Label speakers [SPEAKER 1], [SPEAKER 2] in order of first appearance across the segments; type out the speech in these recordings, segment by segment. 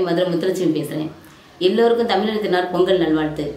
[SPEAKER 1] மதுரை முத்துலட்சுமி பேசுகிறேன் எல்லோருக்கும் தமிழர் திருநாள் பொங்கல் நல்வாழ்த்து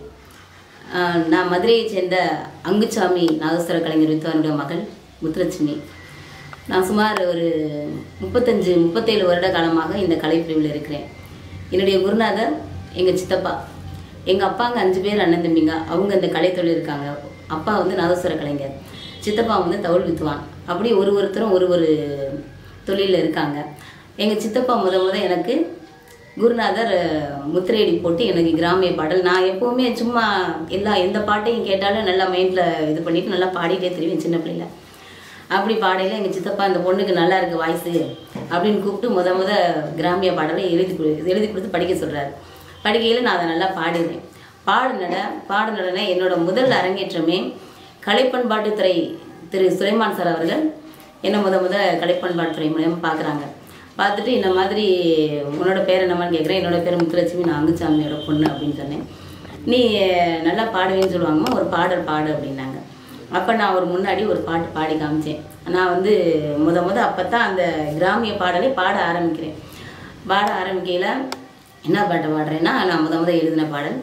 [SPEAKER 1] ஆஹ் நான் மதுரையை சேர்ந்த அங்குச்சாமி நாகஸ்வர கலைஞர் வித்வானுடைய மகள் முத்துலட்சுமி நான் சுமார் ஒரு முப்பத்தஞ்சு முப்பத்தேழு வருட காலமாக இந்த கலைப்பிரிவில் இருக்கிறேன் என்னுடைய குருநாதர் எங்கள் சித்தப்பா எங்கள் அப்பாங்க அஞ்சு பேர் அண்ணன் தம்பிங்க அவங்க இந்த கலைத்தொழில் இருக்காங்க அப்பா வந்து நாதஸ்வர கலைஞர் சித்தப்பா வந்து தவுள் வித்துவான் அப்படி ஒரு ஒருத்தரும் ஒரு ஒரு தொழிலில் இருக்காங்க எங்கள் சித்தப்பா முத முத எனக்கு குருநாதர் அஹ், முத்திரையடி போட்டு எனக்கு கிராமிய பாடல் நான் எப்போவுமே சும்மா எல்லா எந்த பாட்டையும் கேட்டாலும் நல்லா மைண்டில் இது பண்ணிட்டு நல்லா பாடிட்டே தெரியும் சின்ன பிள்ளையில அப்படி பாடையில் எங்கள் சித்தப்பா இந்த பொண்ணுக்கு நல்லா இருக்கு வாய்ஸு அப்படின்னு கூப்பிட்டு முத முத கிராமிய பாடலை எழுதி கொடு எழுதி கொடுத்து படிக்க சொல்கிறாரு படிக்கையில் நான் அதை நல்லா பாடிடுறேன் பாடுனட பாடுனடனே என்னோட முதல் அரங்கேற்றமே கலைப்பண்பாட்டுத்துறை திரு சுலைமான் சார் அவர்கள் என்ன முத முத கலைப்பண்பாட்டுத்துறை மூலியமாக பார்க்குறாங்க பார்த்துட்டு இந்த மாதிரி உன்னோட பேர் என்னமான்னு கேட்குறேன் என்னோட பேர் முத்துலட்சுமி நான் அங்குச்சாமியோட பொண்ணு அப்படின்னு சொன்னேன் நீ நல்லா பாடுவேன்னு சொல்லுவாங்கம்மா ஒரு பாடல் பாடு அப்படின்னாங்க அப்போ நான் ஒரு முன்னாடி ஒரு பாட்டு பாடி காமிச்சேன் நான் வந்து முத முத அப்போ தான் அந்த கிராமிய பாடலை பாட ஆரம்பிக்கிறேன் பாட ஆரம்பிக்கையில் என்ன பாட்டை பாடுறேன்னா நான் முத முத எழுதின பாடல்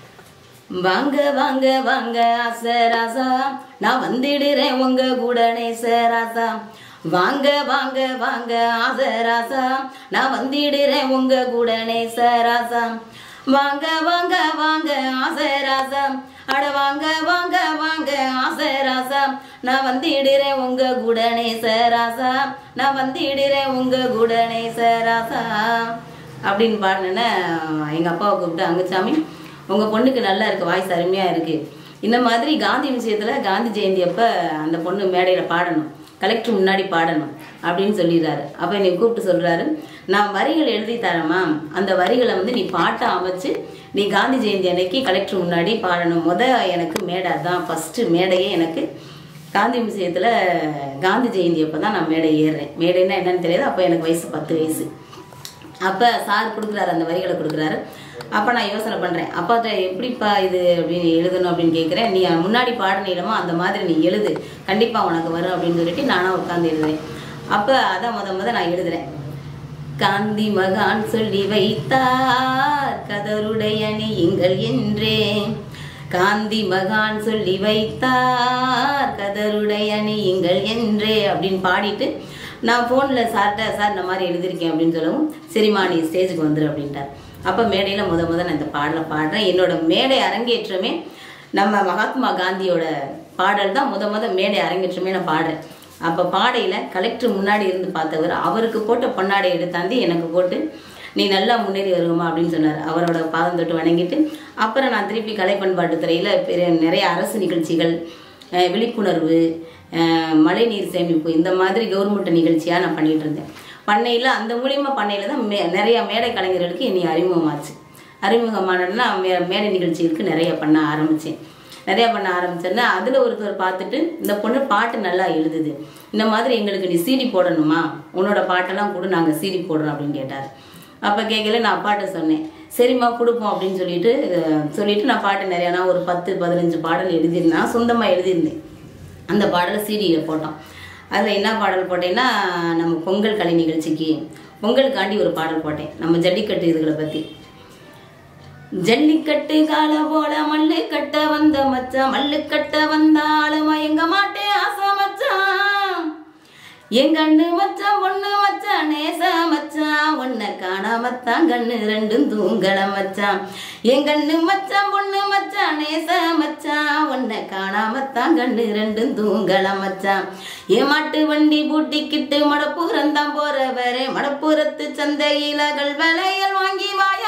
[SPEAKER 1] வாங்க வாங்க வாங்க ஆசராசா நான் வந்துடுறேன் உங்க கூட நேசராசா வாங்க வாங்க வாங்க ஆசராசா நான் வந்துடுறேன் உங்க கூட நேசராசா வாங்க வாங்க வாங்க ஆசராசா அட வாங்க வாங்க வாங்க ஆசராசா நான் வந்துடுறேன் உங்க கூட நேசராசா நான் வந்துடுறேன் உங்க கூட நேசராசா அப்படின்னு பாடினேன்னா எங்கள் அப்பாவை கூப்பிட்டு அங்குச்சாமி உங்கள் பொண்ணுக்கு நல்லா இருக்கு வாய்ஸ் அருமையாக இருக்குது இந்த மாதிரி காந்தி விஷயத்தில் காந்தி ஜெயந்தி அப்போ அந்த பொண்ணு மேடையில் பாடணும் கலெக்டர் முன்னாடி பாடணும் அப்படின்னு சொல்லிடுறாரு அப்போ என்னை கூப்பிட்டு சொல்கிறாரு நான் வரிகள் எழுதி தரேம்மா அந்த வரிகளை வந்து நீ பாட்டை அமைச்சு நீ காந்தி ஜெயந்தி அன்னைக்கு கலெக்டர் முன்னாடி பாடணும் முத எனக்கு மேடை தான் ஃபஸ்ட்டு மேடையே எனக்கு காந்தி மியூசியத்தில் காந்தி ஜெயந்தி அப்போ தான் நான் மேடை ஏறுறேன் மேடைன்னா என்னன்னு தெரியாது அப்போ எனக்கு வயசு பத்து வயசு அப்போ சார் கொடுக்குறாரு அந்த வரிகளை கொடுக்குறாரு அப்போ நான் யோசனை பண்ணுறேன் அப்பாட்ட எப்படிப்பா இது அப்படின்னு எழுதணும் அப்படின்னு கேட்குறேன் நீ முன்னாடி பாடினீடமா அந்த மாதிரி நீ எழுது கண்டிப்பாக உனக்கு வரும் அப்படின்னு சொல்லிட்டு நானாக உட்காந்து எழுதுறேன் அப்போ அதான் முத முத நான் எழுதுறேன் காந்தி மகான் சொல்லி வைத்தார் கதருடைய நீங்கள் என்றேன் காந்தி மகான் சொல்லி வைத்தார் கதருடைய நீங்கள் என்றே அப்படின்னு பாடிட்டு நான் ஃபோனில் சார்கிட்ட சார் இந்த மாதிரி எழுதியிருக்கேன் அப்படின்னு சொல்லவும் சரிம்மா நீ ஸ்டேஜுக்கு வந்துரு அப்படின்ட்டார் அப்போ மேடையில் முத முத நான் இந்த பாடலை பாடுறேன் என்னோட மேடை அரங்கேற்றமே நம்ம மகாத்மா காந்தியோட பாடல் தான் முத முத மேடை அரங்கேற்றமே நான் பாடுறேன் அப்போ பாடையில் கலெக்டர் முன்னாடி இருந்து பார்த்தவர் அவருக்கு போட்ட பொன்னாடை எடுத்தாந்து எனக்கு போட்டு நீ நல்லா முன்னேறி வருவமா அப்படின்னு சொன்னார் அவரோட பாதம் தொட்டு வணங்கிட்டு அப்புறம் நான் திருப்பி கலை பண்பாட்டு துறையில் பெரிய நிறைய அரசு நிகழ்ச்சிகள் அஹ் விழிப்புணர்வு அஹ் மழைநீர் சேமிப்பு இந்த மாதிரி கவர்மெண்ட் நிகழ்ச்சியாக நான் பண்ணிட்டு இருந்தேன் பண்ணையில் அந்த மூலியமா பண்ணையில் தான் மே நிறைய மேடை கலைஞர்களுக்கு என்னை அறிமுகமாச்சு அறிமுகமானதுன்னா மே மேடை நிகழ்ச்சிகளுக்கு நிறைய பண்ண ஆரம்பித்தேன் நிறையா பண்ண ஆரம்பிச்சேன்னா அதில் ஒருத்தர் பார்த்துட்டு இந்த பொண்ணு பாட்டு நல்லா எழுதுது இந்த மாதிரி எங்களுக்கு நீ சீடி போடணுமா உன்னோட பாட்டெல்லாம் கூட நாங்கள் சீடி போடுறோம் அப்படின்னு கேட்டார் அப்போ கேட்கல நான் அப்பாட்ட சொன்னேன் சரிம்மா கொடுப்போம் அப்படின்னு சொல்லிட்டு அஹ், சொல்லிட்டு நான் பாட்டு நிறையா நான் ஒரு பத்து பதினஞ்சு பாடல் எழுதியிருந்தேன் நான் சொந்தமாக எழுதியிருந்தேன் அந்த பாடலை சீடியில் போட்டோம் அதில் என்ன பாடல் போட்டேன்னா நம்ம பொங்கல் கலை நிகழ்ச்சிக்கு பொங்கலுக்காண்டி ஒரு பாடல் போட்டேன் நம்ம ஜல்லிக்கட்டு இதுகளை பற்றி ஜல்லிக்கட்டு கால போல மல்லு கட்ட வந்த மச்சான் மல்லு கட்ட வந்தாலும் மயங்க மாட்டேன் ஆசை மச்சான் என் கண்ணு மச்சான் பொண்ணு மச்சான் நேச மச்சான் உன்னை காணாமத்தான் கண்ணு ரெண்டும் தூங்கல மச்சான் என் கண்ணு மச்சான் பொண்ணு மச்சான் நேச மச்சான் உன்னை காணாமத்தான் கண்ணு ரெண்டும் தூங்கல மச்சான் என் மாட்டு வண்டி பூட்டிக்கிட்டு மடப்பூரம் தான் போறவரே மடப்பூரத்து சந்தையில கல்வலையல் வாங்கி வாயா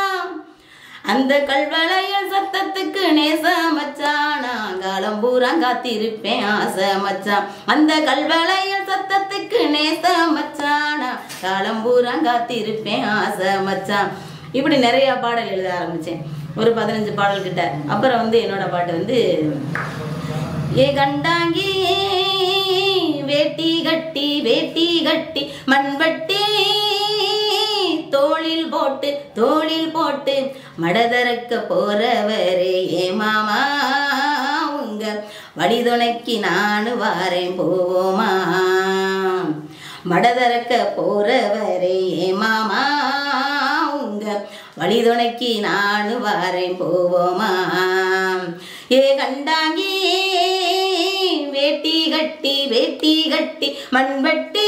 [SPEAKER 1] அந்த கல்வளையல் சத்தத்துக்கு நேச மச்சான் நான் காலம் பூரா காத்திருப்பேன் ஆசை மச்சான் அந்த கல்வளையல் சத்தத்துக்கு நேச மச்சான் நான் காலம் பூரா காத்திருப்பேன் ஆசை மச்சான் இப்படி நிறைய பாடல் எழுத ஆரம்பிச்சேன் ஒரு பதினஞ்சு பாடல் கிட்ட அப்புறம் வந்து என்னோட பாட்டு வந்து ஏ கண்டாங்கி வேட்டி கட்டி வேட்டி கட்டி மண்வட்டி தோளில் போட்டு தோளில் போட்டு மடதறக்க போறவரே ஏ மாமா உங்க வழிதுணைக்கு நானு வாரேன் போவோமா மடதறக்க போறவரே ஏ மாமா உங்க வழி துணைக்கு நானு வாரேன் போவோமா ஏ கண்டாங்கி வேட்டி கட்டி வேட்டி கட்டி மண்பட்டி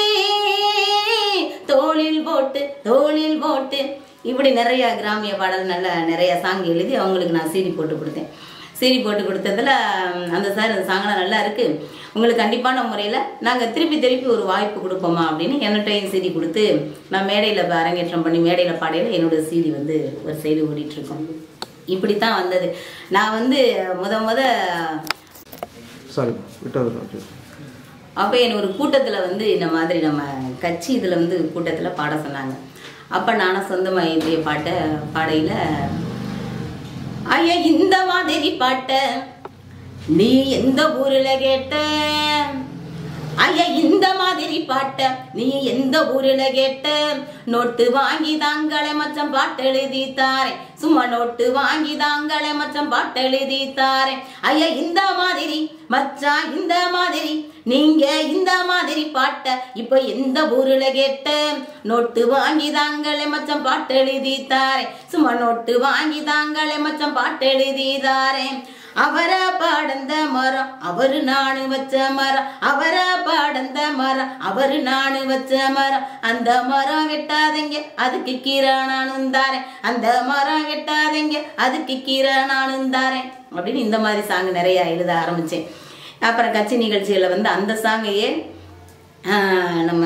[SPEAKER 1] தோளில் போட்டு தோளில் போட்டு இப்படி நிறைய கிராமிய பாடல் நல்ல நிறைய சாங் எழுதி அவங்களுக்கு நான் சீடி போட்டு கொடுத்தேன் சீடி போட்டு கொடுத்ததுல ம், அந்த சார் அந்த சாங்கெல்லாம் நல்லா இருக்கு உங்களுக்கு கண்டிப்பான முறையில் நாங்கள் திருப்பி திருப்பி ஒரு வாய்ப்பு கொடுப்போமா அப்படின்னு என்னட்டையும் சீடி கொடுத்து நான் மேடையில் அரங்கேற்றம் பண்ணி மேடையில் பாடையில் என்னோட சீடி வந்து ஒரு சைடு ஓடிட்டு இருக்கோம் இப்படித்தான் வந்தது நான் வந்து முத முத
[SPEAKER 2] சாரி விட்டது ஓகே
[SPEAKER 1] அப்போ என்ன ஒரு கூட்டத்தில் வந்து இந்த மாதிரி நம்ம கட்சி இதில் வந்து கூட்டத்தில் பாட சொன்னாங்க அப்போ நானும் சொந்தமாக எழுதிய பாட்டை பாடையில் ஐயா இந்த மாதிரி பாட்டை நீ எந்த ஊரில் கேட்ட ஐயா இந்த மாதிரி பாட்ட நீ எந்த ஊரில் கேட்ட நோட்டு வாங்கி தாங்களே மச்சம் பாட்டு எழுதி தாரேன் சும்மா நோட்டு வாங்கி தாங்களே மச்சம் பாட்டு எழுதி தாரேன் ஐயா இந்த மாதிரி மச்சான் இந்த மாதிரி நீங்க இந்த மாதிரி பாட்ட இப்ப எந்த ஊருல கேட்ட நோட்டு வாங்கி தாங்களே மச்சம் பாட்டு எழுதி தாரேன் சும்மா நோட்டு வாங்கி தாங்களே மச்சம் பாட்டு எழுதி தாரேன் அவர பாடந்த மரம் அவரு நானு வச்ச மரம் அவர பாடந்த மரம் அவரு நானு வச்ச மரம் அந்த மரம் வெட்டாதீங்க அதுக்கு கீரை நானும் தாரேன் அந்த மரம் வெட்டாதீங்க அதுக்கு கீரை நானும் தாரேன் அப்படின்னு இந்த மாதிரி சாங் நிறைய எழுத ஆரம்பிச்சேன் அப்புறம் கட்சி நிகழ்ச்சிகளை வந்து அந்த சாங்கையே ஆஹ், நம்ம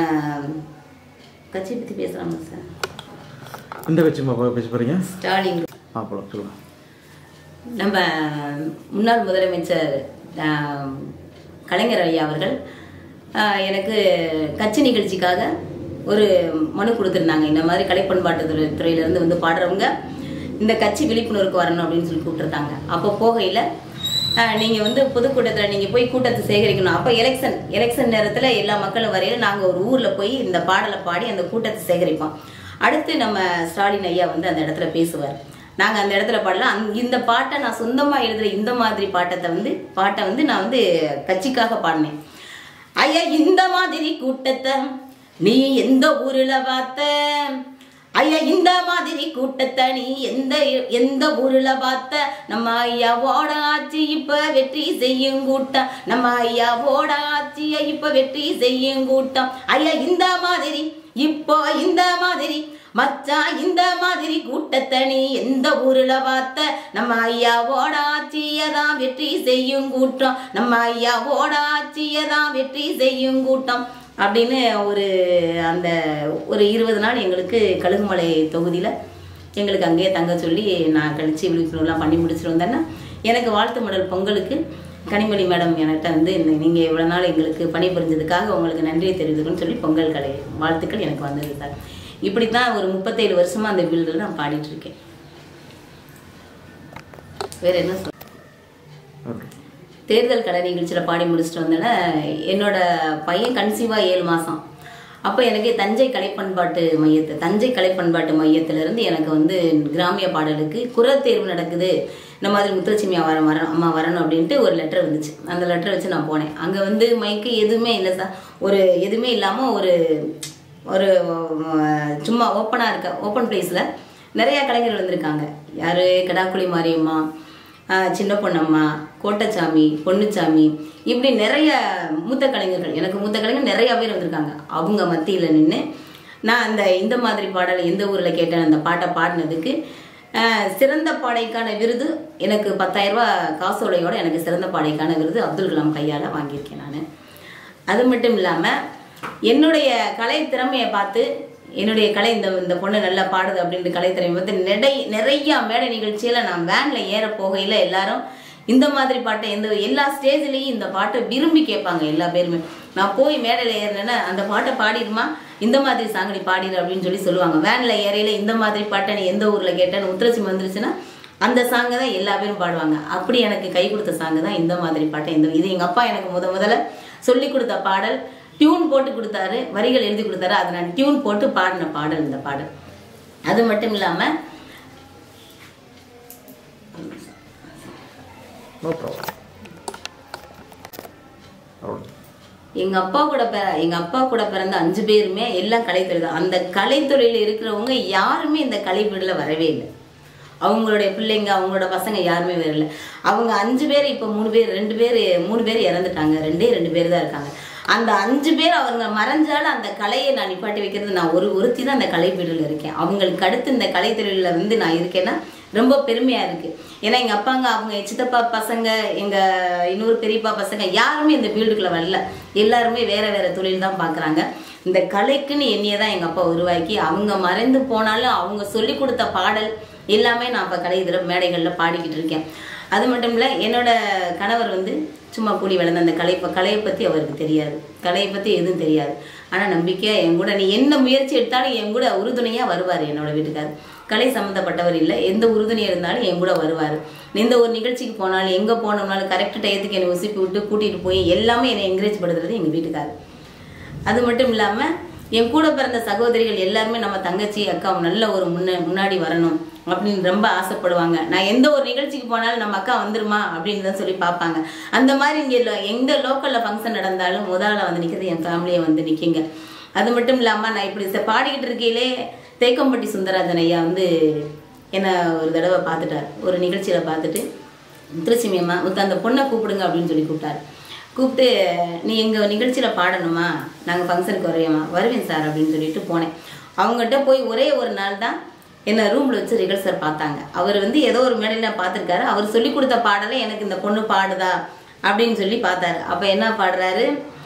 [SPEAKER 1] கட்சி பற்றி பேசுகிறாங்க சார்
[SPEAKER 2] இந்த கட்சி பேச போகிறீங்க
[SPEAKER 1] ஸ்டாலின்
[SPEAKER 2] ஆ போலாம் சொல்லுங்கள்
[SPEAKER 1] நம்ம முன்னாள் முதலமைச்சர் ஆஹ், கலைஞர் ஐயா அவர்கள் ஆஹ், எனக்கு கட்சி நிகழ்ச்சிக்காக ஒரு மனு கொடுத்துருந்தாங்க இந்த மாதிரி கலைப்பண்பாட்டு துறை துறையிலேருந்து வந்து பாடுறவங்க இந்த கட்சி விழிப்புணர்வுக்கு வரணும் அப்படின்னு சொல்லி கூப்பிட்டுருந்தாங்க அப்போ போகையில் நீங்கள் வந்து பொதுக்கூட்டத்தில் நீங்கள் போய் கூட்டத்தை சேகரிக்கணும் அப்போ எலெக்ஷன் எலெக்ஷன் நேரத்தில் எல்லா மக்களும் வரையில நாங்கள் ஒரு ஊரில் போய் இந்த பாடலை பாடி அந்த கூட்டத்தை சேகரிப்போம் அடுத்து நம்ம ஸ்டாலின் ஐயா வந்து அந்த இடத்துல பேசுவார் நாங்கள் அந்த இடத்துல பாடலாம் அந் இந்த பாட்டை நான் சொந்தமாக எழுதுகிற இந்த மாதிரி பாட்டத்தை வந்து பாட்டை வந்து நான் வந்து கட்சிக்காக பாடினேன் ஐயா இந்த மாதிரி கூட்டத்தை நீ எந்த ஊரில் பார்த்த ஐயா இந்த மாதிரி கூட்டத்தை நீ எந்த எந்த ஊர்ல பார்த்த நம்ம ஐயாவோட ஆட்சி இப்ப வெற்றி செய்யும் கூட்டம் நம்ம ஐயாவோட ஆட்சியை இப்ப வெற்றி செய்யும் கூட்டம் ஐயா இந்த மாதிரி இப்போ இந்த மாதிரி மச்சான் இந்த மாதிரி கூட்டத்தை நீ எந்த ஊர்ல பார்த்த நம்ம ஐயாவோட ஆட்சியை தான் வெற்றி செய்யும் கூட்டம் நம்ம ஐயாவோட ஆட்சியை தான் வெற்றி செய்யும் கூட்டம் அப்படின்னு ஒரு அந்த ஒரு இருபது நாள் எங்களுக்கு கழுகுமலை தொகுதியில் எங்களுக்கு அங்கேயே தங்க சொல்லி நான் கழிச்சு விழிப்புணர்வுலாம் பண்ணி முடிச்சுட்டு வந்தேன்னா எனக்கு வாழ்த்து மடல் பொங்கலுக்கு கனிமொழி மேடம் என்கிட்ட வந்து இந்த நீங்கள் இவ்வளோ நாள் எங்களுக்கு பணி புரிஞ்சதுக்காக உங்களுக்கு நன்றியை தெரிவித்துக்கணும்னு சொல்லி பொங்கல் கலை வாழ்த்துக்கள் எனக்கு வந்தது சார் இப்படி தான் ஒரு முப்பத்தேழு வருஷமாக அந்த பில்டில் நான் பாடிட்டு இருக்கேன் வேற என்ன சொல்
[SPEAKER 2] ஓகே
[SPEAKER 1] தேர்தல் கலை நிகழ்ச்சியில் பாடி முடிச்சுட்டு வந்தேன்னா என்னோட பையன் கன்சீவாக ஏழு மாதம் அப்போ எனக்கு தஞ்சை கலைப்பண்பாட்டு மையத்து தஞ்சை கலைப்பண்பாட்டு மையத்திலிருந்து எனக்கு வந்து கிராமிய பாடலுக்கு குரல் தேர்வு நடக்குது இந்த மாதிரி முத்துலட்சுமி வர வர அம்மா வரணும் அப்படின்ட்டு ஒரு லெட்டர் வந்துச்சு அந்த லெட்டரை வச்சு நான் போனேன் அங்கே வந்து மைக்கு எதுவுமே இல்லை சார் ஒரு எதுவுமே இல்லாமல் ஒரு ஒரு அஹ், சும்மா ஓப்பனாக இருக்க ஓப்பன் பிளேஸில் நிறைய கலைஞர்கள் வந்திருக்காங்க யார் கடாக்குழி மாரியம்மா ஆஹ் சின்ன பொன்னம்மா கோட்டச்சாமி பொன்னுச்சாமி இப்படி நிறைய மூத்த கலைஞர்கள் எனக்கு மூத்த கலைஞர் நிறைய பேர் வந்திருக்காங்க அவங்க மத்தியில் நின்று நான் அந்த இந்த மாதிரி பாடலை எந்த ஊரில் கேட்டேன் அந்த பாட்டை பாடினதுக்கு ஆஹ் சிறந்த பாடைக்கான விருது எனக்கு பத்தாயிரம் ரூபாய் காசோலையோட எனக்கு சிறந்த பாடைக்கான விருது அப்துல் கலாம் கையால் வாங்கியிருக்கேன் நான் அது மட்டும் இல்லாமல் என்னுடைய கலை திறமையை பார்த்து என்னுடைய கலை இந்த இந்த பொண்ணு நல்லா பாடுது அப்படின்ட்டு கலை திறமையை பார்த்து நிறைய நிறைய மேடை நிகழ்ச்சியில் நான் வேனில் ஏற போகையில் எல்லாரும் இந்த மாதிரி பாட்டை எந்த எல்லா ஸ்டேஜ்லேயும் இந்த பாட்டை விரும்பி கேட்பாங்க எல்லா பேருமே நான் போய் மேடையில் ஏறினேன்னா அந்த பாட்டை பாடிடுமா இந்த மாதிரி சாங்கடி பாடிடு அப்படின்னு சொல்லி சொல்லுவாங்க வேனில் ஏறையில இந்த மாதிரி பாட்டை நீ எந்த ஊரில் கேட்டேன்னு உத்திரச்சி வந்துருச்சுன்னா அந்த சாங்கை தான் எல்லா பேரும் பாடுவாங்க அப்படி எனக்கு கை கொடுத்த சாங்கு தான் இந்த மாதிரி பாட்டை இந்த இது எங்கள் அப்பா எனக்கு முத முதல்ல சொல்லி கொடுத்த பாடல் டியூன் போட்டு கொடுத்தாரு வரிகள் எழுதி கொடுத்தாரு அதை நான் டியூன் போட்டு பாடின பாடல் இந்த பாடல் அது மட்டும் இல்லாமல்
[SPEAKER 2] நோ ப்ராப்ளம் அவ்வளோ
[SPEAKER 1] எங்க அப்பா கூட பிற எங்க அப்பா கூட பிறந்த அஞ்சு பேருமே எல்லாம் கலைத்தொழில் தான் அந்த கலைத்தொழில இருக்கிறவங்க யாருமே இந்த கலைப்பீடுல வரவே இல்லை அவங்களுடைய பிள்ளைங்க அவங்களோட பசங்க யாருமே வரல அவங்க அஞ்சு பேர் இப்போ மூணு பேர் ரெண்டு பேர் மூணு பேர் இறந்துட்டாங்க ரெண்டே ரெண்டு பேர் தான் இருக்காங்க அந்த அஞ்சு பேர் அவங்க மறைஞ்சாலும் அந்த கலையை நான் நிப்பாட்டி வைக்கிறது நான் ஒரு ஒருத்தி தான் அந்த கலைப்பீடில் இருக்கேன் அவங்களுக்கு அடுத்து இந்த கலைத்தொழிலில் வந்து நான் இருக்கேன்னா ரொம்ப பெருமையாக இருக்குது ஏன்னா எங்கள் அப்பாங்க அவங்க சித்தப்பா பசங்க எங்கள் இன்னொரு பெரியப்பா பசங்க யாருமே இந்த ஃபீல்டுக்குள்ளே வரல எல்லாருமே வேற வேற தொழில் தான் பார்க்குறாங்க இந்த கலைக்குன்னு என்னைய தான் எங்கள் அப்பா உருவாக்கி அவங்க மறைந்து போனாலும் அவங்க சொல்லி கொடுத்த பாடல் எல்லாமே நான் இப்போ கலை இதில் மேடைகளில் பாடிக்கிட்டு இருக்கேன் அது மட்டும் இல்லை என்னோட கணவர் வந்து சும்மா கூலி வளர்ந்த அந்த கலை கலையை பற்றி அவருக்கு தெரியாது கலையை பற்றி எதுவும் தெரியாது ஆனால் நம்பிக்கையாக என் கூட நீ என்ன முயற்சி எடுத்தாலும் என் கூட உறுதுணையாக வருவார் என்னோட வீட்டுக்காரர் கலை சம்மந்தப்பட்டவர் இல்லை எந்த உறுதுணை இருந்தாலும் என் கூட வருவார் எந்த ஒரு நிகழ்ச்சிக்கு போனாலும் எங்கே போனோம்னாலும் கரெக்ட் டயத்துக்கு என்னை உசுப்பி விட்டு கூட்டிகிட்டு போய் எல்லாமே என்னை என்கரேஜ் படுத்துறது எங்கள் வீட்டுக்காரர் அது மட்டும் இல்லாமல் என் கூட பிறந்த சகோதரிகள் எல்லாருமே நம்ம தங்கச்சி அக்கா நல்ல ஒரு முன்ன முன்னாடி வரணும் அப்படின்னு ரொம்ப ஆசைப்படுவாங்க நான் எந்த ஒரு நிகழ்ச்சிக்கு போனாலும் நம்ம அக்கா வந்துருமா அப்படின்னு தான் சொல்லி பார்ப்பாங்க அந்த மாதிரி இங்கே எந்த லோக்கலில் ஃபங்க்ஷன் நடந்தாலும் முதல்ல வந்து நிற்கிறது என் ஃபேமிலியை வந்து நிற்கிங்க அது மட்டும் இல்லாமல் நான் இப்படி ச- பாடிக்கிட்டு இருக்கையிலே தேக்கம்பட்டி சுந்தராஜன் ஐயா வந்து என்னை ஒரு தடவை பார்த்துட்டார் ஒரு நிகழ்ச்சியில் பார்த்துட்டு திருச்சிமியம்மா உங்க அந்த பொண்ணை கூப்பிடுங்க அப்படின்னு சொல்லி கூப்பிட்டாரு கூப்பிட்டு நீ எங்கள் நிகழ்ச்சியில் பாடணுமா நாங்கள் ஃபங்க்ஷனுக்கு வரையோமா வருவேன் சார் அப்படின்னு சொல்லிட்டு போனேன் அவங்ககிட்ட போய் ஒரே ஒரு நாள் தான் என்னை ரூமில் வச்சு ரிகல்சர் பார்த்தாங்க அவர் வந்து ஏதோ ஒரு மேடையில் பார்த்துருக்காரு அவர் சொல்லி கொடுத்த பாடலை எனக்கு இந்த பொண்ணு பாடுதா அப்படின்னு சொல்லி பார்த்தாரு அப்போ என்ன பாடுறாரு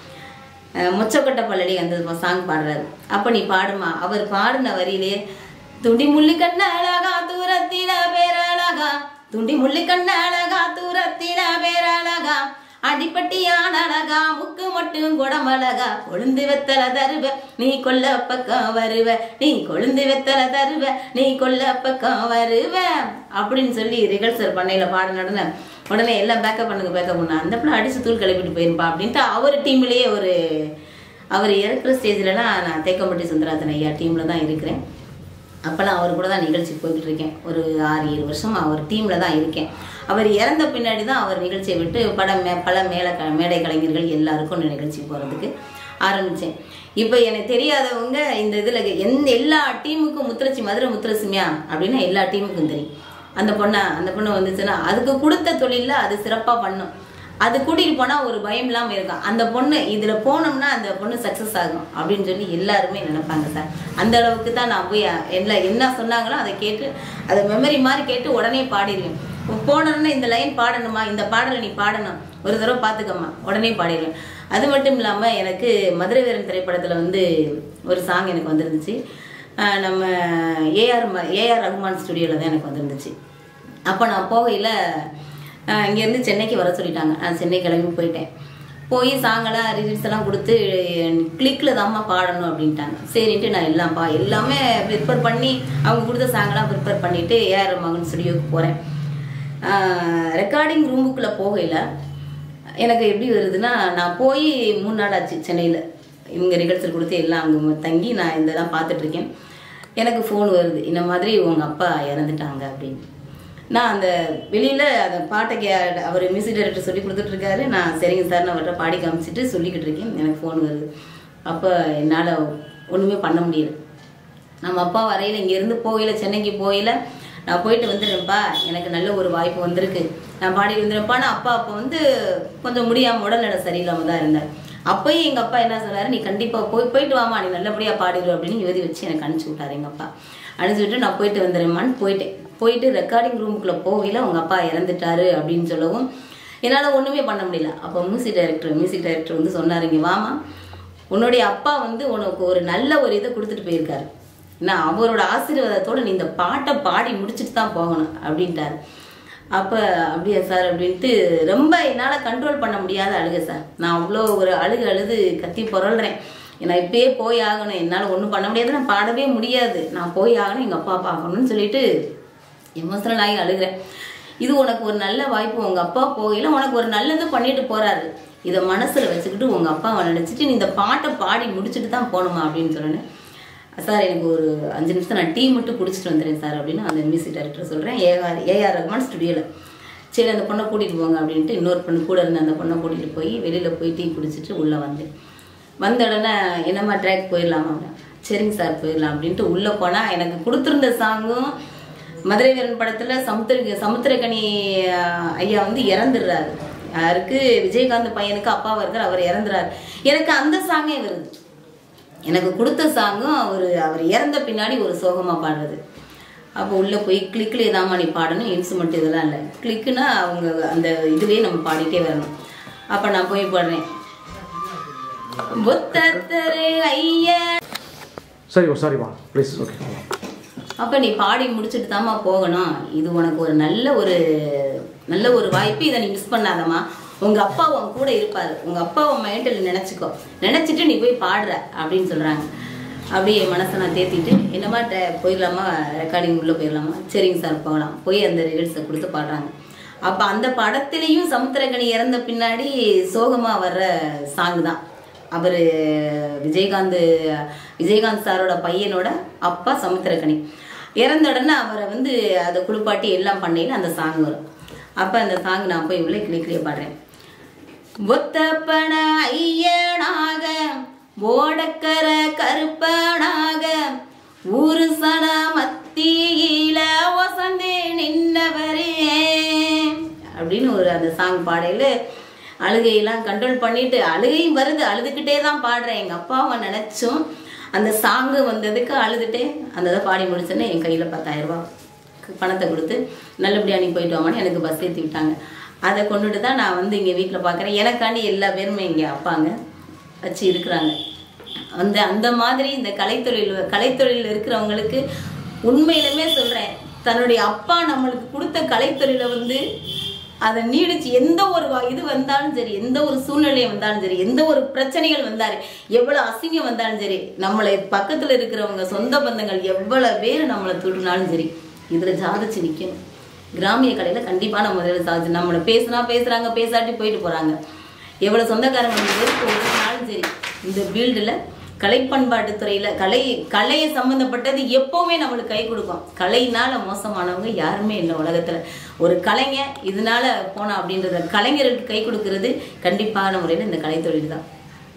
[SPEAKER 1] அஹ் மொச்சக்கொட்டை பல்லடி அந்த சாங் பாடுறாரு அப்போ நீ பாடுமா அவர் பாடின வரியிலே துண்டி முள்ளி கண்ண அழகா தூரத்தின பேரழகா துண்டி முள்ளி கண்ண அழகா தூரத்தின பேரழகா அடிப்பட்டியான அழகா முக்கு மட்டும் குடமழகா கொழுந்து வெத்தல தருவ நீ கொல்ல பக்கம் வருவ நீ கொழுந்து வெத்தல தருவ நீ கொல்ல பக்கம் வருவ அப்படின்னு சொல்லி ரிகல்சர் பண்ணையில பாட நடன உடனே எல்லாம் பேக்கப் பண்ணுங்க பேக்கப் பண்ண அந்த பிள்ளை அடிச்சு தூள் கிளப்பிட்டு போயிருப்பா அப்படின்ட்டு அவர் டீம்லயே ஒரு அவர் இறக்குற ஸ்டேஜ்லலாம் நான் தேக்கம்பட்டி சுந்தராஜன் ஐயா டீமில் தான் இருக்கிறேன் அப்போல்லாம் அவர் கூட தான் நிகழ்ச்சிக்கு போய்கிட்டு இருக்கேன் ஒரு ஆறு ஏழு வருஷமா அவர் டீமில் தான் இருக்கேன் அவர் இறந்த பின்னாடி தான் அவர் நிகழ்ச்சியை விட்டு பட மே பல மேல க மேடை கலைஞர்கள் எல்லாருக்கும் இந்த நிகழ்ச்சிக்கு போகிறதுக்கு ஆரம்பித்தேன் இப்போ எனக்கு தெரியாதவங்க இந்த இதில் எந்த எல்லா டீமுக்கும் முத்துலட்சி மதுரை முத்துலட்சுமியா அப்படின்னா எல்லா டீமுக்கும் தெரியும் அந்த பொண்ணை அந்த பொண்ணு வந்துச்சுன்னா அதுக்கு கொடுத்த தொழிலில் அது சிறப்பாக பண்ணும் அது கூட்டிகிட்டு போனால் ஒரு பயம் இல்லாமல் இருக்கும் அந்த பொண்ணு இதில் போனோம்னா அந்த பொண்ணு சக்ஸஸ் ஆகும் அப்படின்னு சொல்லி எல்லாருமே நினைப்பாங்க சார் அந்த அளவுக்கு தான் நான் போய் என்ன என்ன சொன்னாங்களோ அதை கேட்டு அதை மெமரி மாதிரி கேட்டு உடனே பாடிடுவேன் போனோன்னா இந்த லைன் பாடணுமா இந்த பாடலை நீ பாடணும் ஒரு தடவை பார்த்துக்கம்மா உடனே பாடிடுவேன் அது மட்டும் இல்லாமல் எனக்கு மதுரை வீரன் திரைப்படத்தில் வந்து ஒரு சாங் எனக்கு வந்துருந்துச்சு ஆஹ் நம்ம ஏஆர் ஏஆர் ரகுமான் ஸ்டுடியோவில் தான் எனக்கு வந்துருந்துச்சு அப்போ நான் போகையில் இங்கேருந்து சென்னைக்கு வர சொல்லிட்டாங்க நான் சென்னை கிளம்பி போயிட்டேன் போய் சாங்கெல்லாம் ரிலீஸ் எல்லாம் கொடுத்து கிளிக்கில் தாம்மா பாடணும் அப்படின்ட்டாங்க சரின்ட்டு நான் எல்லாம்ப்பா எல்லாமே ப்ரிப்பேர் பண்ணி அவங்க கொடுத்த சாங்கெல்லாம் ப்ரிப்பேர் பண்ணிவிட்டு ஏஆர் மகன் ஸ்டுடியோவுக்கு போகிறேன் ரெக்கார்டிங் ரூமுக்குள்ளே போகையில் எனக்கு எப்படி வருதுன்னா நான் போய் மூணு நாள் ஆச்சு சென்னையில் இவங்க ரிகல்சல் கொடுத்து எல்லாம் அங்கே தங்கி நான் இதெல்லாம் பார்த்துட்ருக்கேன் எனக்கு ஃபோன் வருது இந்த மாதிரி உங்கள் அப்பா இறந்துட்டாங்க அப்படின்னு நான் அந்த வெளியில் அந்த பாட்டை கே அவர் மியூசிக் டைரக்டர் சொல்லி கொடுத்துட்ருக்காரு நான் சரிங்க சார் நான் அவர்கிட்ட பாடி காமிச்சிட்டு சொல்லிக்கிட்டு இருக்கேன் எனக்கு ஃபோன் வருது அப்போ என்னால் ஒன்றுமே பண்ண முடியல நம்ம அப்பா வரையில் இங்கேருந்து போகல சென்னைக்கு போகல நான் போயிட்டு வந்துடுறேன்ப்பா எனக்கு நல்ல ஒரு வாய்ப்பு வந்திருக்கு நான் பாடி வந்துடுறேன்ப்பா நான் அப்பா அப்போ வந்து கொஞ்சம் முடியாமல் உடல்நல சரியில்லாமல் தான் இருந்தார் அப்பயும் எங்கள் அப்பா என்ன சொன்னார் நீ கண்டிப்பாக போய் போயிட்டு வாமா நீ நல்லபடியாக பாடிடு அப்படின்னு எழுதி வச்சு எனக்கு அனுப்பிச்சி விட்டார் எங்கள் அப்பா அனுப்பிச்சி விட்டு நான் போயிட்டு வந்துடுறேம்மான்னு போயிட்டேன் போயிட்டு ரெக்கார்டிங் ரூமுக்குள்ளே போகல உங்கள் அப்பா இறந்துட்டாரு அப்படின்னு சொல்லவும் என்னால் ஒன்றுமே பண்ண முடியல அப்போ மியூசிக் டைரக்டர் மியூசிக் டைரக்டர் வந்து சொன்னார் இங்கே வாமா உன்னுடைய அப்பா வந்து உனக்கு ஒரு நல்ல ஒரு இதை கொடுத்துட்டு போயிருக்காரு நான் அவரோட ஆசீர்வாதத்தோட நீ இந்த பாட்டை பாடி முடிச்சுட்டு தான் போகணும் அப்படின்ட்டாரு அப்போ அப்படியா சார் அப்படின்ட்டு ரொம்ப என்னால் கண்ட்ரோல் பண்ண முடியாத அழுகை சார் நான் அவ்வளோ ஒரு அழுகு அழுது கத்தி புரள்றேன் நான் இப்பயே போய் ஆகணும் என்னால் ஒன்றும் பண்ண முடியாது நான் பாடவே முடியாது நான் போய் ஆகணும் எங்கள் அப்பா பார்க்கணும்னு சொல்லிட்டு எமோஷனல் ஆகி அழுகிறேன் இது உனக்கு ஒரு நல்ல வாய்ப்பு உங்கள் அப்பா போகையில் உனக்கு ஒரு நல்லது பண்ணிட்டு போறாரு இதை மனசில் வச்சுக்கிட்டு உங்கள் அப்பாவை நினச்சிட்டு நீ இந்த பாட்டை பாடி முடிச்சுட்டு தான் போகணுமா அப்படின்னு சொன்னேன் சார் எனக்கு ஒரு அஞ்சு நிமிஷம் நான் டீ மட்டும் குடிச்சிட்டு வந்துடுறேன் சார் அப்படின்னு அந்த மியூசிக் டைரக்டர் சொல்கிறேன் ஏஆர் ஏஆர் ரஹ்மான் ஸ்டுடியோவில் சரி அந்த பொண்ணை கூட்டிகிட்டு போங்க அப்படின்ட்டு இன்னொரு பொண்ணு கூட இருந்த அந்த பொண்ணை கூட்டிகிட்டு போய் வெளியில் போய் டீ குடிச்சிட்டு உள்ளே வந்தேன் வந்த உடனே என்னம்மா ட்ராக் போயிடலாமா அப்படின்னா சரிங்க சார் போயிடலாம் அப்படின்ட்டு உள்ளே போனால் எனக்கு கொடுத்துருந்த சாங்கும் மதுரை வீரன் படத்தில் சமுத்திர சமுத்திரக்கனி அஹ், ஐயா வந்து இறந்துடுறாரு யாருக்கு விஜயகாந்த் பையனுக்கு அப்பாவா இருக்கார் அவர் இறந்துறாரு எனக்கு அந்த சாங்கே வருது எனக்கு கொடுத்த சாங்கும் அவர் அவர் இறந்த பின்னாடி ஒரு சோகமாக பாடுறது அப்போ உள்ளே போய் கிளிக்கில் ஏதாம்மா நீ பாடணும் இன்ஸ்ட்ருமெண்ட் இதெல்லாம் இல்லை கிளிக்குன்னா அவங்க அந்த இதுவே நம்ம பாடிட்டே வரணும் அப்போ நான் போய் பாடுறேன் புத்தத்தரு ஐயா
[SPEAKER 2] சரி ஓ சாரிம்மா ப்ளீஸ் ஓகே
[SPEAKER 1] அப்போ நீ பாடி முடிச்சுட்டு தாம்மா போகணும் இது உனக்கு ஒரு நல்ல ஒரு நல்ல ஒரு வாய்ப்பு இதை நீ மிஸ் பண்ணாதம்மா உங்க அப்பா உன் கூட இருப்பாரு உங்க அப்பா உன் மைண்டில் நினைச்சுக்கோ நினைச்சிட்டு நீ போய் பாடுற அப்படின்னு சொல்றாங்க அப்படியே என் மனசை நான் தேத்திட்டு என்னம்மா ட- போயிடலாமா ரெக்கார்டிங் உள்ள போயிடலாமா சரிங்க சார் போகலாம் போய் அந்த ரிஹர்ஸை கொடுத்து பாடுறாங்க அப்போ அந்த படத்துலேயும் சமுத்திரகனி இறந்த பின்னாடி சோகமாக வர்ற சாங் தான் அவர் விஜயகாந்த் விஜயகாந்த் சாரோட பையனோட அப்பா சமுத்திரகனி இறந்த உடனே அவரை வந்து அதை குளிப்பாட்டி எல்லாம் பண்ணையில் அந்த சாங் வரும் அப்போ அந்த சாங் நான் போய் உள்ள கிளி கிளிய பாடுறேன் ஒத்தப்பன ஐயனாக ஓடக்கர கருப்பனாக ஊரு சன மத்தியில வசந்து நின்னவரே அப்படின்னு ஒரு அந்த சாங் பாடையில அழுகையெல்லாம் கண்ட்ரோல் பண்ணிட்டு அழுகையும் வருது அழுதுகிட்டே தான் பாடுறேன் எங்க அப்பாவை நினைச்சும் அந்த சாங்கு வந்ததுக்கு அழுதுட்டே அந்த இதை பாடி முடிச்சோன்னே என் கையில பத்தாயிரம் ரூபாய் பணத்தை கொடுத்து நல்லபடியா நீ போயிட்டு வாங்கன்னு எனக்கு பஸ் ஏற்றி விட்டாங்க அதை கொண்டுட்டு தான் நான் வந்து இங்கே வீட்டில் பார்க்குறேன் எனக்காண்டி எல்லா பேருமே இங்கே அப்பாங்க வச்சு இருக்கிறாங்க அந்த அந்த மாதிரி இந்த கலைத்தொழில் கலைத்தொழில் இருக்கிறவங்களுக்கு உண்மையிலுமே சொல்கிறேன் தன்னுடைய அப்பா நம்மளுக்கு கொடுத்த கலைத்தொழிலை வந்து அதை நீடிச்சு எந்த ஒரு வா- இது வந்தாலும் சரி எந்த ஒரு சூழ்நிலை வந்தாலும் சரி எந்த ஒரு பிரச்சனைகள் வந்தாலும் எவ்வளவு அசிங்கம் வந்தாலும் சரி நம்மளை பக்கத்துல இருக்கிறவங்க சொந்த பந்தங்கள் எவ்வளவு பேர் நம்மளை தொடுனாலும் சரி இதுல சாதிச்சு நிக்கணும் கிராமிய கலையில கண்டிப்பா நம்ம முதல்ல சாதிச்சு நம்மளை பேசுனா பேசுறாங்க பேசாட்டி போயிட்டு போறாங்க எவ்வளவு சொந்தக்காரங்க நம்ம பேருக்கு ஒதுக்கினாலும் சரி இந்த ஃபீல்டுல கலை பண்பாட்டு துறையில கலை கலையை சம்பந்தப்பட்டது எப்பவுமே நம்மளுக்கு கை கொடுக்கும் கலையினால மோசமானவங்க யாருமே இல்லை உலகத்துல ஒரு கலைஞர் இதனால போனா அப்படின்றத கலைஞருக்கு கை கொடுக்கிறது கண்டிப்பான முறையில் இந்த கலைத்தொழில் தான்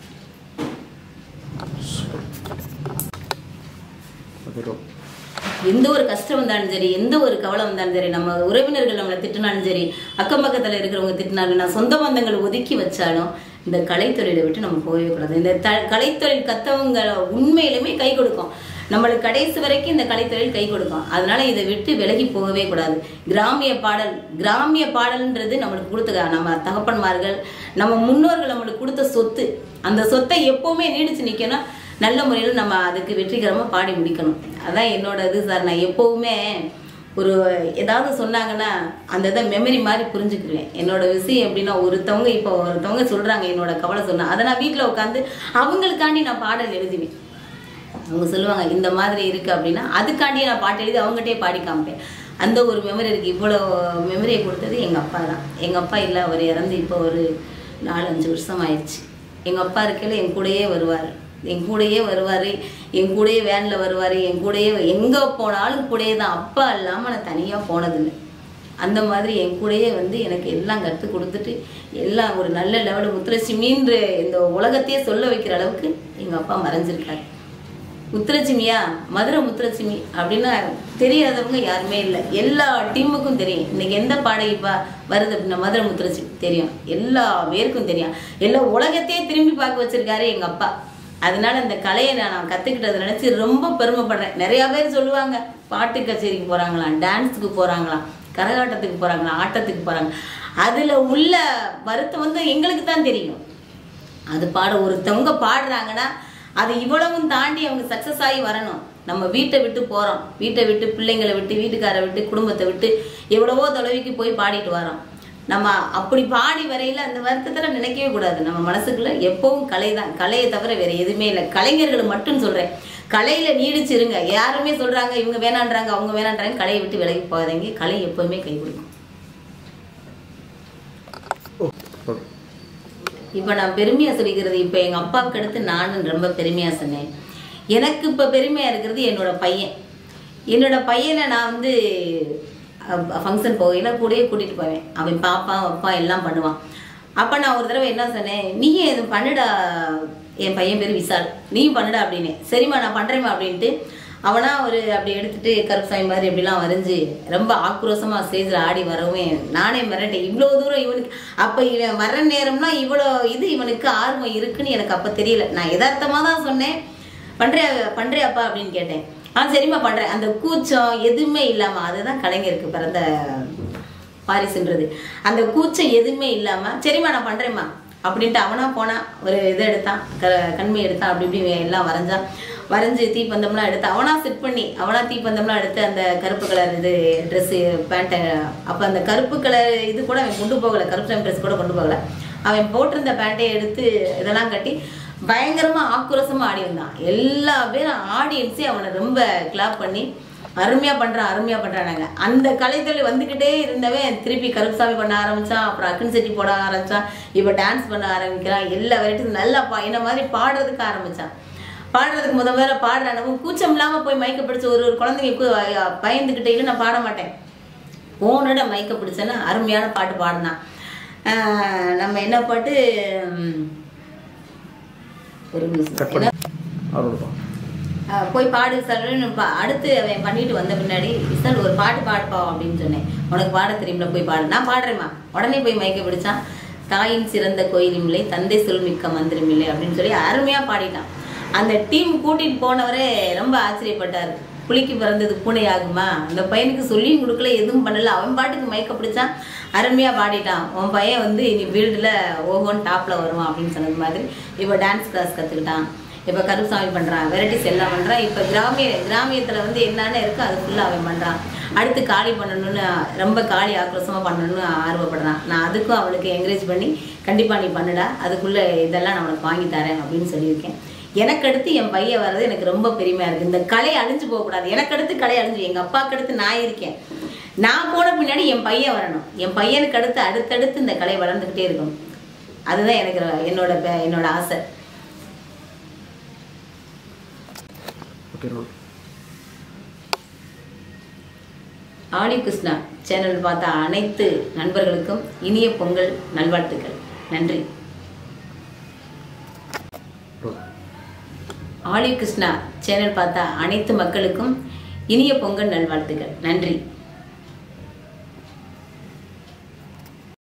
[SPEAKER 2] ஓகே டோ
[SPEAKER 1] எந்த ஒரு கஷ்டம் வந்தாலும் சரி எந்த ஒரு கவலை வந்தாலும் சரி நம்ம உறவினர்கள் நம்மளை திட்டினாலும் சரி அக்கம் பக்கத்துல இருக்கிறவங்க திட்டினாலும் நான் சொந்த பந்தங்களை ஒதுக்கி வச்சாலும் இந்த கலைத்தொழிலை விட்டு நம்ம போகவே கூடாது இந்த த கலைத்தொழில் கத்தவங்க உண்மையிலுமே கை கொடுக்கும் நம்மளுக்கு கடைசி வரைக்கும் இந்த கலைத்தொழில் கை கொடுக்கும் அதனால இதை விட்டு விலகி போகவே கூடாது கிராமிய பாடல் கிராமிய பாடல்ன்றது நம்மளுக்கு கொடுத்த நம்ம தகப்பன்மார்கள் நம்ம முன்னோர்கள் நம்மளுக்கு கொடுத்த சொத்து அந்த சொத்தை எப்பவுமே நீடிச்சு நிக்கணும் நல்ல முறையில் நம்ம அதுக்கு வெற்றிகரமாக பாடி முடிக்கணும் அதான் என்னோட இது சார் நான் எப்போவுமே ஒரு ஏதாவது சொன்னாங்கன்னா அந்த இதை மெமரி மாதிரி புரிஞ்சுக்குவேன் என்னோட விஷயம் எப்படின்னா ஒருத்தவங்க இப்போ ஒருத்தவங்க சொல்கிறாங்க என்னோட கவலை சொன்னா அதை நான் வீட்டில் உட்காந்து அவங்களுக்காண்டி நான் பாடல் எழுதுவேன் அவங்க சொல்லுவாங்க இந்த மாதிரி இருக்கு அப்படின்னா அதுக்காண்டியே நான் பாட்டு எழுதி அவங்ககிட்டயே பாடி காமிப்பேன் அந்த ஒரு மெமரி இருக்கு இவ்வளோ மெமரியை கொடுத்தது எங்கள் அப்பா தான் எங்கள் அப்பா இல்லை அவர் இறந்து இப்போ ஒரு நாலு அஞ்சு வருஷம் ஆயிடுச்சு எங்கள் அப்பா இருக்கையில் என் கூடயே வருவார் என் கூடயே வருவார் என் கூடயே வேனில் வருவார் என் கூடயே எங்கே போனாலும் கூடயே தான் அப்பா இல்லாமல் நான் தனியாக போனதில்லை அந்த மாதிரி என் கூடயே வந்து எனக்கு எல்லாம் கற்றுக் கொடுத்துட்டு எல்லாம் ஒரு நல்ல லெவலில் முத்துலட்சுமின்ற இந்த உலகத்தையே சொல்ல வைக்கிற அளவுக்கு எங்கள் அப்பா மறைஞ்சிருக்காரு முத்துலட்சுமியா மதுரை முத்துலட்சுமி அப்படின்னா தெரியாதவங்க யாருமே இல்லை எல்லா டீமுக்கும் தெரியும் இன்னைக்கு எந்த பாடகி பா வருது அப்படின்னா மதுரை முத்துலட்சுமி தெரியும் எல்லா பேருக்கும் தெரியும் எல்லா உலகத்தையே திரும்பி பார்க்க வச்சிருக்காரு எங்க அப்பா அதனால இந்த கலையை நான் நான் கத்துக்கிட்டதை நினைச்சு ரொம்ப பெருமைப்படுறேன் நிறைய பேர் சொல்லுவாங்க பாட்டு கச்சேரிக்கு போறாங்களாம் டான்ஸுக்கு போறாங்களாம் கரகாட்டத்துக்கு போறாங்களாம் ஆட்டத்துக்கு போறாங்க அதுல உள்ள வருத்தம் வந்து எங்களுக்கு தான் தெரியும் அது பாட ஒருத்தவங்க பாடுறாங்கன்னா அது இவ்வளவும் தாண்டி அவங்க சக்ஸஸ் ஆகி வரணும் நம்ம வீட்டை விட்டு போகிறோம் வீட்டை விட்டு பிள்ளைங்களை விட்டு வீட்டுக்காரை விட்டு குடும்பத்தை விட்டு எவ்வளவோ தொலைவிக்கு போய் பாடிட்டு வரோம் நம்ம அப்படி பாடி வரையில அந்த வருத்தத்தில் நினைக்கவே கூடாது நம்ம மனசுக்குள்ள எப்பவும் கலை தான் கலையை தவிர வேற எதுவுமே இல்லை கலைஞர்களை மட்டும் சொல்றேன் கலையில நீடிச்சு இருங்க யாருமே சொல்றாங்க இவங்க வேணான்றாங்க அவங்க வேணான்றாங்க கலையை விட்டு விலகி போகாதீங்க கலை எப்பவுமே கை கொடுக்கும்
[SPEAKER 2] ஓகே
[SPEAKER 1] இப்போ நான் பெருமையாக சொல்லிக்கிறது இப்போ எங்கள் அப்பாவுக்கு அடுத்து நானும் ரொம்ப பெருமையாக சொன்னேன் எனக்கு இப்போ பெருமையாக இருக்கிறது என்னோட பையன் என்னோட பையனை நான் வந்து ஃபங்க்ஷன் போகையில் கூடயே கூட்டிகிட்டு போவேன் அவன் பாப்பான் வைப்பான் எல்லாம் பண்ணுவான் அப்போ நான் ஒரு தடவை என்ன சொன்னேன் நீயும் எதுவும் பண்ணுடா என் பையன் பேர் விசால் நீயும் பண்ணுடா அப்படின்னு சரிம்மா நான் பண்ணுறேம்மா அப்படின்ட்டு அவனா ஒரு அப்படி எடுத்துட்டு கருப்புசாமி மாதிரி எப்படிலாம் வரைஞ்சி ரொம்ப ஆக்ரோஷமாக ஸ்டேஜில் ஆடி வரவும் நானே மிரட்டேன் இவ்வளோ தூரம் இவனுக்கு அப்போ இவன் வர்ற நேரம்னா இவ்வளோ இது இவனுக்கு ஆர்வம் இருக்குன்னு எனக்கு அப்போ தெரியல நான் யதார்த்தமாக தான் சொன்னேன் பண்ணுறியா பண்ணுறியாப்பா அப்படின்னு கேட்டேன் ஆ சரிம்மா பண்ணுறேன் அந்த கூச்சம் எதுவுமே இல்லாமல் அதுதான் கலைஞருக்கு பிறந்த பாரிசுன்றது அந்த கூச்சம் எதுவுமே இல்லாமல் சரிம்மா நான் பண்ணுறேம்மா அப்படின்ட்டு அவனா போனான் ஒரு இதை எடுத்தான் க கண்மை எடுத்தான் அப்படி இப்படி எல்லாம் வரைஞ்சான் வரைஞ்சி தீப்பந்தம்லாம் எடுத்து அவனா செட் பண்ணி அவனா தீப்பந்தம்லாம் எடுத்து அந்த கருப்பு கலர் இது ட்ரெஸ்ஸு பேண்ட்டை அப்போ அந்த கருப்பு கலர் இது கூட அவன் கொண்டு போகலை கருப்பு சாமி ட்ரெஸ் கூட கொண்டு போகலை அவன் போட்டிருந்த பேண்ட்டை எடுத்து இதெல்லாம் கட்டி பயங்கரமா ஆக்ரோஷமா ஆடி வந்தான் எல்லா பேரும் ஆடியன்ஸே அவனை ரொம்ப கிளாப் பண்ணி அருமையா பண்றான் அருமையா பண்றானாங்க அந்த கலைத்தொழில் வந்துகிட்டே இருந்தவன் திருப்பி கருப்புசாமி பண்ண ஆரம்பிச்சான் அப்புறம் அக்கன் செட்டி போட ஆரம்பிச்சான் இப்போ டான்ஸ் பண்ண ஆரம்பிக்கிறான் எல்லா வெரைட்டிஸ் நல்லா பா என்ன மாதிரி பாடுறதுக்கு ஆரம்பிச்சான் பாடுறதுக்கு முத வேற பாடுறானவும் கூச்சம் இல்லாம போய் மயக்க பிடிச்ச ஒரு ஒரு குழந்தைங்க கு- பயந்துகிட்டே இல்லை நான் பாட மாட்டேன் போனோட மயக்க பிடிச்சேன்னா அருமையான பாட்டு பாடினான் ஆஹ் நம்ம என்ன பாட்டு உம், ஒரு நிமிஷம்.
[SPEAKER 2] கட் பண்ணி அருள்ப்பா
[SPEAKER 1] ஆஹ் போய் பாடு சார்னு பா- அடுத்து அவன் பண்ணிட்டு வந்த பின்னாடி விசால் ஒரு பாட்டு பாடுப்பா அப்படின்னு சொன்னேன் உனக்கு பாட தெரியும்ல போய் பாடு நான் பாடுறேம்மா உடனே போய் மயக்க பிடிச்சான் தாயின் சிறந்த கோயிலும் இல்லை தந்தை சொல் மிக்க மந்திரம் இல்லை அப்படின்னு சொல்லி அருமையா பாடிட்டான் அந்த டீம் கூட்டிட்டு போனவரே ரொம்ப ஆச்சரியப்பட்டார் புலிக்கு பிறந்தது பூனை ஆகுமா அந்த பையனுக்கு சொல்லியும் கொடுக்கல எதுவும் பண்ணல அவன் பாட்டுக்கு மயக்க பிடிச்சான் அருமையா பாடிட்டான் உன் பையன் வந்து இனி ஃபீல்டில் ஓஹோன்னு டாப்ல வருவான் அப்படின்னு சொன்னது மாதிரி இப்போ டான்ஸ் கிளாஸ் கற்றுக்கிட்டான் இப்போ கருப்புசாமி பண்ணுறான் வெரைட்டிஸ் எல்லாம் பண்ணுறான் இப்போ கிராமிய கிராமியத்தில் வந்து என்னென்ன இருக்கோ அது ஃபுல்லாக அவன் பண்ணுறான் அடுத்து காளி பண்ணணும்னு ரொம்ப காளி ஆக்ரோஷமாக பண்ணணும்னு ஆர்வப்படுறான் நான் அதுக்கும் அவனுக்கு என்கரேஜ் பண்ணி கண்டிப்பாக நீ பண்ணுடா அதுக்குள்ளே இதெல்லாம் நான் உனக்கு வாங்கி தரேன் அப்படின்னு சொல்லியிருக்கேன் எனக்கு அடுத்து என் பையன் வர்றது எனக்கு ரொம்ப பெருமையாக இருக்குது இந்த கலை அழிஞ்சு போகக்கூடாது எனக்கு அடுத்து கலை அழிஞ்சு எங்கள் அப்பாவுக்கு அடுத்து நான் இருக்கேன் நான் போன பின்னாடி என் பையன் வரணும் என் பையனுக்கு அடுத்து அடுத்தடுத்து இந்த கலை வளர்ந்துக்கிட்டே இருக்கணும் அதுதான் எனக்கு என்னோட பே- என்னோட ஆசை
[SPEAKER 2] ஓகே ரோல்
[SPEAKER 1] ஆலி கிருஷ்ணா சேனல் பார்த்த அனைத்து நண்பர்களுக்கும் இனிய பொங்கல் நல்வாழ்த்துக்கள் நன்றி
[SPEAKER 2] ரோல்
[SPEAKER 1] ஆலி கிருஷ்ணா சேனல் பார்த்த அனைத்து மக்களுக்கும் இனிய பொங்கல் நல்வாழ்த்துக்கள் நன்றி